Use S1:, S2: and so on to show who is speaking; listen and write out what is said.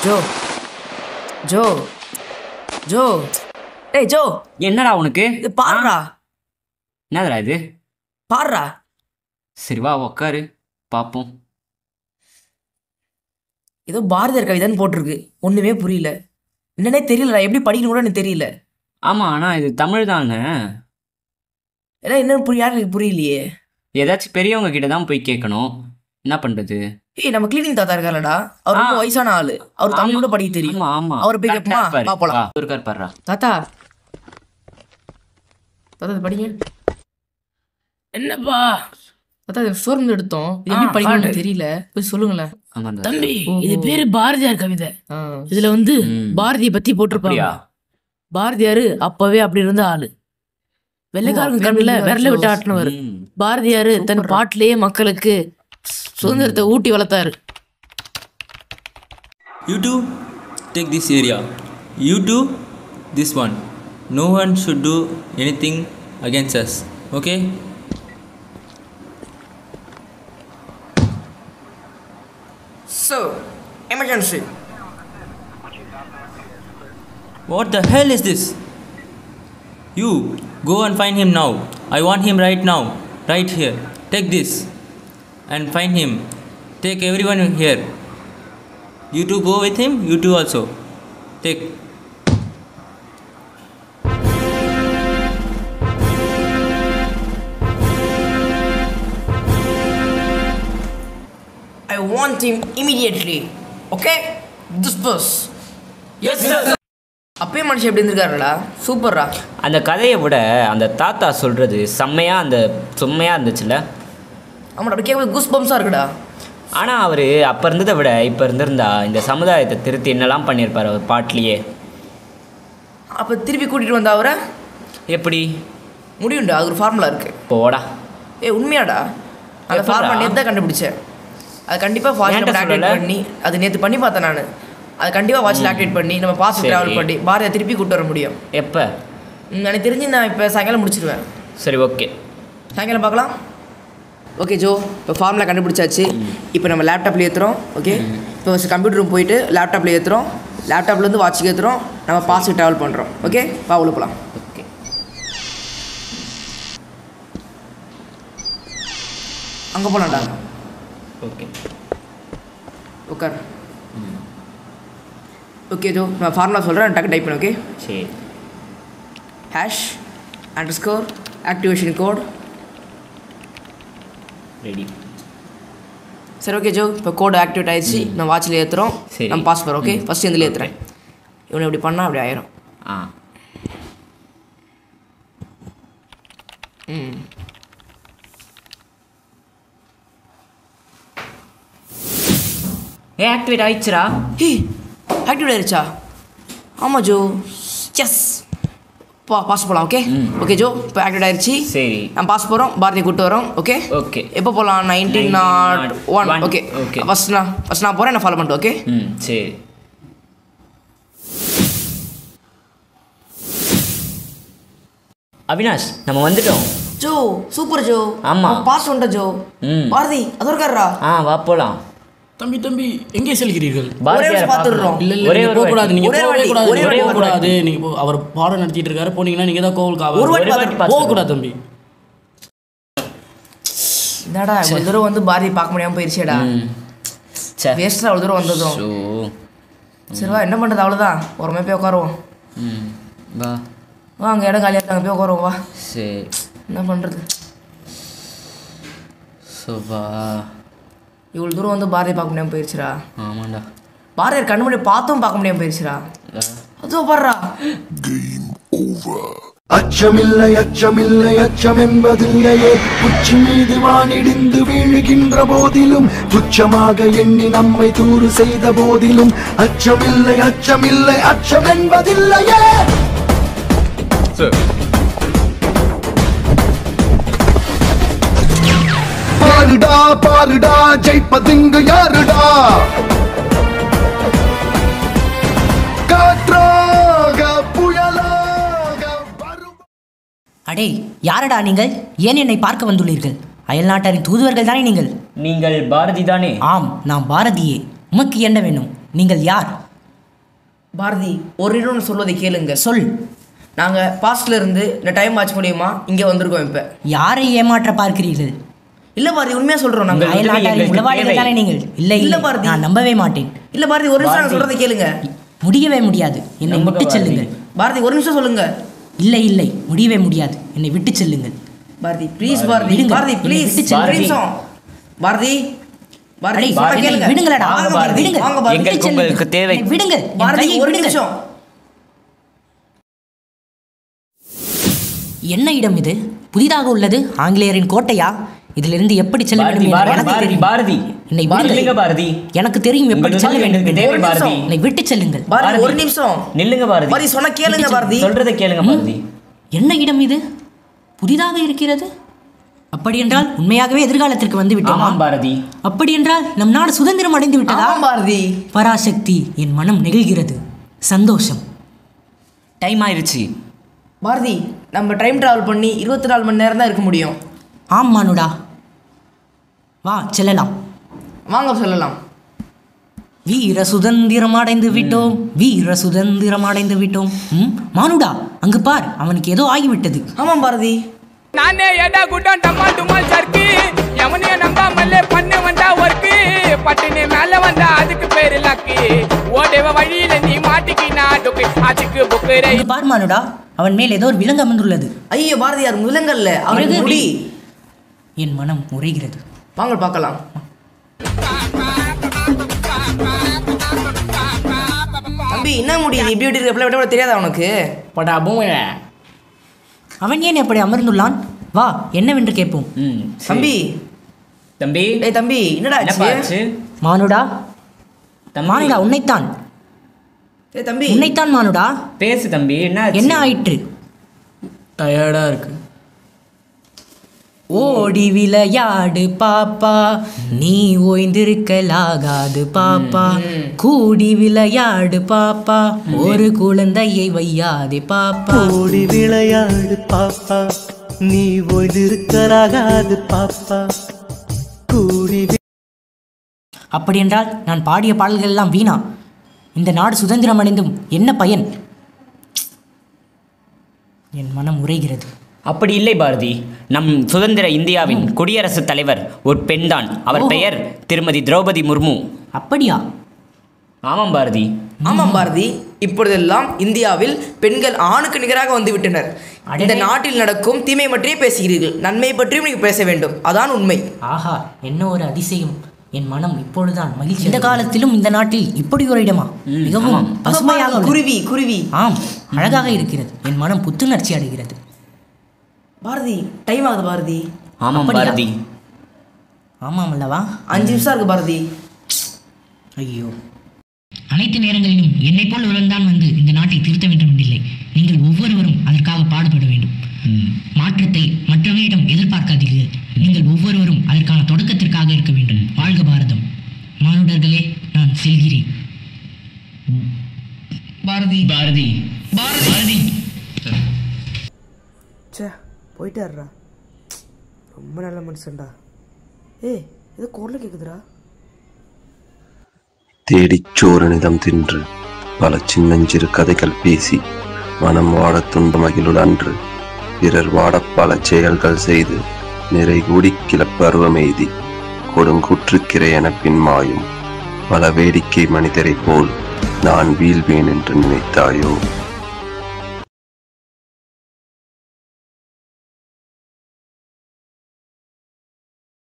S1: Joe Jo Jo டேய் ஜோ
S2: என்னடா உனக்கு
S1: இது பாருடா
S2: என்னதுடா இது
S1: பாருடா
S2: சரி வா உக்காரு பார்ப்போம்
S1: ஏதோ பாரதியார் கவிதைன்னு போட்டிருக்கு ஒண்ணுமே புரியல என்னன்னே தெரியலடா எப்படி படிக்கணும் கூட எனக்கு தெரியல
S2: ஆமாம் ஆனால் இது தமிழ் தானே
S1: ஏன்னா என்னன்னு புரிய யாருக்கு எனக்கு புரியலையே
S2: ஏதாச்சும் பெரியவங்க கிட்ட தான் போய் கேட்கணும் என்ன பண்ணுறது
S1: ஏய் நம்ம கிளீனிங் தாத்தா இருக்காருலடா அவர் ரொம்ப
S2: ஆ.
S1: வயசான ஆளு அவர் தமிழ் கூட படிக்க தெரியும்
S2: ஆமா ஆமா
S1: அவரை போய்
S2: கரெக்டா
S1: கேட்போமா?
S2: இருப்பாரு.
S1: வா, போலாம்.
S2: வா, இருக்கார் பாருடா
S1: தாத்தா தாத்தா இது படிங்க
S3: என்னப்பா
S1: தாத்தா இது சோர்ந்து எடுத்தோம் இது
S3: ஆ,
S1: எப்படி படிக்கணும்னு
S3: பாடு.
S1: தெரியல போய் சொல்லுங்களேன்
S2: ஆமாண்டா
S3: தம்பி
S1: ஓஹோ.
S3: இது பேரு பாரதியார் கவிதை
S1: ஆ.
S3: இதுல வந்து
S2: ம்.
S3: பாரதிய பத்தி போட்டிருப்பாங்க
S2: அப்படியா
S3: பாரதியாரு அப்பவே அப்படி இருந்த ஆளு வெள்ளைக்காரங்க
S1: அப்படி
S3: கண்ணுல
S1: இருந்தா
S3: விரல விட்டு
S1: சோ-
S3: ஆட்டினவர்
S2: ம்.
S3: பாரதியாரு தன்
S1: சூப்பர்ரா.
S3: பாட்டிலேயே மக்களுக்கு சுதந்திரத்தை ஊட்டி வளர்த்தாரு
S4: You two take this area. You two this one. No one should do anything against us. Okay?
S1: So, emergency.
S4: What the hell is this? You go and find him now. I want him right now. Right here. Take this and find him. Take everyone here. You two go with him. You two also. Take.
S1: I want him immediately. Okay? Disperse. Yes, sir. அப்பயே மனுஷன் எப்படி இருந்திருக்காருடா சூப்பர்ரா
S2: அந்த கதையை விட அந்த தாத்தா சொல்றது செம்மையா அந்த செம்மையா இருந்துச்சுல்ல
S1: ஆமாடா அப்படி கேட்கும்போது குஸ் பம்ஸாக இருக்குடா
S2: ஆனால் அவர் அப்போ இருந்ததை விட இப்போ இருந்திருந்தா இந்த சமுதாயத்தை திருத்தி என்னெல்லாம் பண்ணியிருப்பார் அவர் பாட்டிலேயே
S1: அப்போ திருப்பி கூட்டிகிட்டு வந்த அவரை
S2: எப்படி
S1: முடியும்டா அது ஒரு ஃபார்முலா இருக்கு
S2: போடா
S1: ஏ உண்மையாடா அந்த
S2: எப்படிடா?
S1: ஃபார்முலா நேற்று தான் கண்டுபிடிச்சேன் அது கண்டிப்பாக வாட்சில்
S2: ஏன்டா
S1: ஆக்டிவேட்
S2: சொல்லல?
S1: பண்ணி அது நேற்று பண்ணி பார்த்தேன் நான் அது கண்டிப்பாக வாட்சில் ஆக்டிவேட் பண்ணி நம்ம பாஸ்
S2: சரி.
S1: ட்ராவல் பண்ணி பாரதியை திருப்பி கூட்டு வர முடியும்
S2: எப்போ
S1: ம், எனக்கு தெரிஞ்சு நான் இப்போ சாயங்காலம் முடிச்சிருவேன்
S2: சரி ஓகே
S1: சாயங்காலம் பார்க்கலாம் ஓகே ஜோ இப்போ ஃபார்முலா கண்டுபிடிச்சாச்சு இப்போ நம்ம லேப்டாப்பில் ஏற்றுறோம் ஓகே இப்போ ஃபஸ்ட் கம்ப்யூட்டர் ரூம் போயிட்டு லேப்டாப்பில் ஏற்றுறோம் லேப்டாப்லேருந்து வாட்சுக்கு ஏற்றுறோம் நம்ம பாஸுக்கு ட்ராவல் பண்ணுறோம் ஓகே வா உள்ள போகலாம்
S2: ஓகே
S1: அங்கே போகலாம்டா
S2: ஓகே
S1: உட்கார் ஓகே ஜோ நான் ஃபார்முலா சொல்கிறேன் டக்கு டைப் பண்ணு ஓகே
S2: சரி
S1: hash underscore activation code
S2: ready
S1: சரி ஓகே ஜோ இப்போ கோடு ஆக்டிவேட் ஆயிடுச்சு நம்ம வாட்சில் ஏற்றுறோம்
S2: சரி.
S1: நம்ம பாஸ் பண்ணுறோம் ஓகே ஃபஸ்ட்டு இதில் ஏற்றுறேன் இவனை இப்படி பண்ணால் அப்படி ஆயிரும்
S2: ஆ
S1: ம்
S2: ஏ ஆக்டிவேட் ஆயிடுச்சுடா
S1: ஹே ஆக்டிவேட் ஆயிருச்சா ஆமாம் ஜோ எஸ் பா பாஸ் போகலாம் ஓகே ஓகே ஜோ இப்போ ஆக்டிவேட் ஆயிருச்சு
S2: சரி
S1: நம்ம பாஸ் போகிறோம் பாரதியை கூட்டு வரோம் ஓகே
S2: ஓகே
S1: எப்போ போகலாம் nineteen nought one
S2: 1901.
S1: Okay
S2: Okay.
S1: First நான் ஃபஸ்ட் நான் போகிறேன் நான் ஃபாலோ பண்ணிட்டு ஓகே
S2: ம் சரி அவினாஷ் நம்ம வந்துட்டோம்
S1: ஜோ சூப்பர் ஜோ
S2: ஆமா.
S1: பாஸ் வந்துட்ட ஜோ
S2: ம்
S1: பாரதி அது இருக்காரா
S2: ஆ வா போலாம்
S3: தம்பி தம்பி எங்கே செல்கிறீர்கள்
S2: பாரதியாரை
S1: நிமிஷம் பார்த்துடுறோம்.
S2: பார்க்கணும்.
S3: இல்ல இல்ல
S2: ஒரே
S3: நீங்க
S2: ஒரு
S3: போக கூடாது நீங்க
S1: ஒரே
S3: போகவே
S1: வாட்டி,
S3: கூடாது
S1: ஒரே
S3: நீங்க
S1: வாட்டி
S3: போக கூடாது நீங்க போ- அவர் பாடம் நடத்திட்டு இருக்காரு போனீங்கன்னா நீங்க தான் கோவில்
S1: ஒரு வாட்டி
S3: காவல்
S1: பார்த்து-
S3: போக கூடாது தம்பி
S1: என்னடா இவ்வளோ தூரம் வந்து பாரதி பார்க்க முடியாமல் போயிருச்சேடா
S2: ம் சே
S1: வேஸ்ட்டாக அவ்வளோ தூரம் வந்ததும்
S2: ஷோ
S1: சரி வா என்ன பண்ணுறது அவ்வளோதான் ஒரு போய் உட்காருவோம்
S2: ம் வா
S1: வா அங்கே இடம் காலியாக இருக்காங்க போய் உட்காருவோம் வா
S2: சரி
S1: என்ன பண்ணுறது
S2: ஸோ வா
S1: இவ்வளோ தூரம் வந்து பாரதி பார்க்க முடியாமல் போயிருச்சுடா
S2: ஆமாண்டா
S1: பாரதியார் கண்ணு முன்னாடி பார்த்தும் பார்க்க முடியாமல் போயிருச்சுடா
S2: வா.
S1: அதோ பாடுறா
S5: அச்சமில்லை அச்சமில்லை அச்சமென்பதில்லையே உச்சி மீது வானிடிந்து வீழுகின்ற போதிலும் துச்சமாக எண்ணி நம்மை தூறு செய்த போதிலும் அச்சமில்லை அச்சமில்லை அச்சம் என்பதில்லையே பாருடா பாருடா ஜெயிப்பதுங்கு யாருடா காற்றாக புயலாக வரும்
S6: அடே யாரடா நீங்கள் ஏன் என்னை பார்க்க வந்துள்ளீர்கள் அயல்நாட்டாரின் தூதுவர்கள் தானே நீங்கள்
S2: நீங்கள் பாரதி தானே
S6: ஆம் நான் பாரதியே உமக்கு என்ன வேணும் நீங்கள் யார்
S1: பாரதி ஒரு நிமிடம் சொல்வதை கேளுங்க
S6: சொல்
S1: நாங்கள் பாஸ்ட்ல இருந்து இந்த டைம் வாட்ச் மூலியமா இங்கே வந்திருக்கோம் இப்போ
S6: யாரை ஏமாற்ற பார்க்கிறீர்கள்
S1: இல்லை பாரதி உண்மையாக சொல்கிறோம் நாங்கள்
S2: உங்கள்
S6: அயல்நாட்டாரின்
S2: எங்களுக்கு
S6: உளவாளிகள்
S2: தேவை.
S6: தானே நீங்கள் இல்லை
S1: இல்ல
S6: இல்லை
S1: பாரதி.
S6: நான் நம்பவே மாட்டேன்
S1: இல்லை பாரதி ஒரு நிமிஷம் நான்
S2: பாரதி.
S1: சொல்கிறத கேளுங்க
S6: முடியவே முடியாது என்னை
S2: நம்புங்க
S6: விட்டு
S2: பாரதி.
S6: செல்லுங்கள்
S1: பாரதி ஒரு நிமிஷம் சொல்லுங்க
S6: இல்லை இல்லை முடியவே முடியாது என்னை விட்டு செல்லுங்கள்
S1: பாரதி ப்ளீஸ் பாரதி
S6: விடுங்க.
S1: பாரதி
S6: என்னை
S1: ப்ளீஸ்
S6: விட்டு
S1: ஒரு
S6: செல்லுங்க.
S1: நிமிஷம் பாரதி பாரதி
S6: அடே,
S1: சொல்றத
S6: என்னை
S1: கேளுங்க
S6: விடுங்களடா.
S1: வாங்க
S6: வாங்க
S1: பாரதி
S6: விடுங்க.
S1: வாங்க பாரதி
S2: எங்களுக்கு
S6: விட்டு செல்லுங்கள்.
S2: உங்களுக்கு தேவை.
S6: என்னை விடுங்க என்
S1: பாரதி
S6: கையை
S1: ஒரு
S6: விடுங்க.
S1: நிமிஷம்
S6: என்ன இடம் இது புதிதாக உள்ளது ஆங்கிலேயரின் கோட்டையா இதிலிருந்து எப்படி செல்ல
S2: பாரதி
S6: வேண்டும் என்று
S2: பாரதி
S6: எனக்கு
S2: பாரதி
S6: தெரியும்
S2: பாரதி
S6: என்னை
S2: பாரதி
S6: விடுங்கள்.
S2: இல்லைங்க பாரதி
S6: எனக்கு தெரியும் எப்படி
S2: உங்கள்
S6: செல்ல
S2: உதவி
S6: வேண்டும்
S2: எங்களுக்கு
S6: என்று.
S2: தேவை பாரதி
S6: என்னை விட்டு செல்லுங்கள்
S1: பாரதி
S2: பாரதி.
S1: ஒரு நிமிஷம்
S2: நில்லுங்க பாரதி
S1: பாரதி சொன்ன கேளுங்க பாரதி
S2: சொல்றதை கேளுங்க பாரதி
S6: என்ன இடம் இது புதிதாக இருக்கிறது அப்படி என்றால் உண்மையாகவே எதிர்காலத்திற்கு வந்து விட்டோமா
S2: ஆமாம் பாரதி
S6: அப்படி என்றால் நம் நாடு சுதந்திரம் அடைந்து விட்டதா
S1: ஆமாம் பாரதி
S6: பராசக்தி என் மனம் நெகிழ்கிறது சந்தோஷம்
S2: டைம் ஆயிருச்சு
S1: பாரதி நம்ம டைம் டிராவல் பண்ணி இருபத்தி நாலு மணி நேரம் தான் இருக்க முடியும்
S6: ஆம் மானுடா வா செல்லலாம்
S1: வாங்க சொல்லலாம்
S6: வீர சுதந்திரம் அடைந்து விட்டோம் வீர சுதந்திரம் அடைந்து விட்டோம் ம் மானுடா அங்கு பார் அவனுக்கு ஏதோ ஆகிவிட்டது
S1: ஆமாம் பாரதி
S7: நானே எடா குட்டம் டம்மால் டுமால் சர்க்கு எவனையும் நம்பாமலே பண்ணு வந்தா ஒர்க்கு பட்டுன்னு மேல வந்தா அதுக்கு பேரு லக்கு ஓடவ வழியில நீ மாட்டிக்கினா டுக்கு ஆச்சுக்கு புக்குரை
S6: அங்கு பார் மானுடா அவன் மேல் ஏதோ ஒரு விலங்கு அமர்ந்துள்ளது
S1: ஐயோ பாரதியார் முழங்கல்ல அவருக்கு
S6: பிறகு?
S1: முடி
S6: என் மனம் உரைகிறது
S1: வாங்க பார்க்கலாம் தம்பி என்ன முடியுது இப்படி இப்படி இருக்க விட தெரியாதா உனக்கு
S3: படா பூமியில
S6: அவன் ஏன் அப்படி அமர்ந்துள்ளான் வா என்னவென்று கேட்போம்
S2: ம் சரி.
S1: தம்பி
S2: தம்பி
S1: டேய் தம்பி என்னடா
S2: என்னப்பா
S1: ஆச்சு
S2: ஆச்சு
S6: மானுடா
S2: தம்பி
S6: மானுடா உன்னைத்தான்
S1: டேய் தம்பி
S6: உன்னைத்தான் மானுடா
S2: பேசு தம்பி என்ன ஆச்சு?
S6: என்ன ஆயிற்று
S3: டயர்டா இருக்கு
S6: ஓடி விளையாடு பாப்பா நீ ஓய்ந்திருக்கலாகாது பாப்பா கூடி விளையாடு பாப்பா ஒரு குழந்தையை வையாதே பாப்பா
S8: ஓடி விளையாடு பாப்பா நீ ஓய்ந்திருக்கலாகாது பாப்பா கூடி வி-
S6: அப்படியென்றால் நான் பாடிய பாடல்கள் எல்லாம் வீணா இந்த நாடு சுதந்திரம் அடைந்தும் என்ன பயன் என் மனம் உரைகிறது
S2: அப்படி இல்லை பாரதி நம் சுதந்திர இந்தியாவின் குடியரசுத் தலைவர் ஒரு பெண்தான் அவர்
S6: ஓஹோ.
S2: பெயர் திருமதி திரௌபதி முர்மு
S6: அப்படியா
S2: ஆமாம் பாரதி
S1: ஆமாம் பாரதி இப்பொழுதெல்லாம் இந்தியாவில் பெண்கள் ஆணுக்கு நிகராக வந்து விட்டனர் இந்த
S6: அடடே.
S1: நாட்டில் நடக்கும் தீமை பற்றியே பேசுகிறீர்கள் நன்மை பற்றியும் நீங்கள் பேச வேண்டும் அதான் உண்மை
S6: ஆஹா என்ன ஒரு அதிசயம் என் மனம் இப்பொழுதுதான் மகிழ்ச்சி இந்த காலத்திலும் இந்த நாட்டில் இப்படி ஒரு இடமா
S2: ம்,
S6: மிகவும்
S2: ஆமாம்.
S6: பசுமையாக உள்ளது.
S1: குருவி குருவி
S6: ஆம் அழகாக இருக்கிறது என் மனம் புத்துணர்ச்சி அடைகிறது
S1: பாரதி டைம் ஆகுது பாரதி
S2: ஆமாம்
S6: அப்படியா?
S2: பாரதி
S6: ஆமாம் அல்லவா
S1: அஞ்சு நிமிஷம் இருக்கு பாரதி
S6: ஐயோ அனைத்து நேரங்களிலும் என்னை போல் ஒருவன் வந்து இந்த நாட்டை திருத்த வேண்டும் என்றில்லை நீங்கள் ஒவ்வொருவரும் அதற்காக பாடுபட வேண்டும் மாற்றத்தை மற்றவரிடம் எதிர்பார்க்காதீர்கள் நீங்கள் ஒவ்வொருவரும் அதற்கான தொடக்கத்திற்காக இருக்க வேண்டும் வாழ்க பாரதம் மானுடர்களே நான் செல்கிறேன்
S1: பாரதி
S2: பாரதி
S6: பாரதி
S1: ச்சே போயிட்டாருடா ரொம்ப நல்ல மனுஷன்டா ஏய் ஏதோ குரல் கேட்குதுடா
S9: தேடிச் சோறுநிதம் தின்று பல சின்னஞ்சிறு கதைகள் பேசி மனம் வாடத் துன்ப மகிழுள் அன்று பிறர் வாடப் பல செயல்கள் செய்து நிறை கூடிக் கிளப்பருவமெய்தி கொடுங்குற்றுக்கிரை எனப் பின்மாயும் பல வேடிக்கை மனிதரைப் போல் நான் வீழ்வேன் என்று நினைத்தாயோ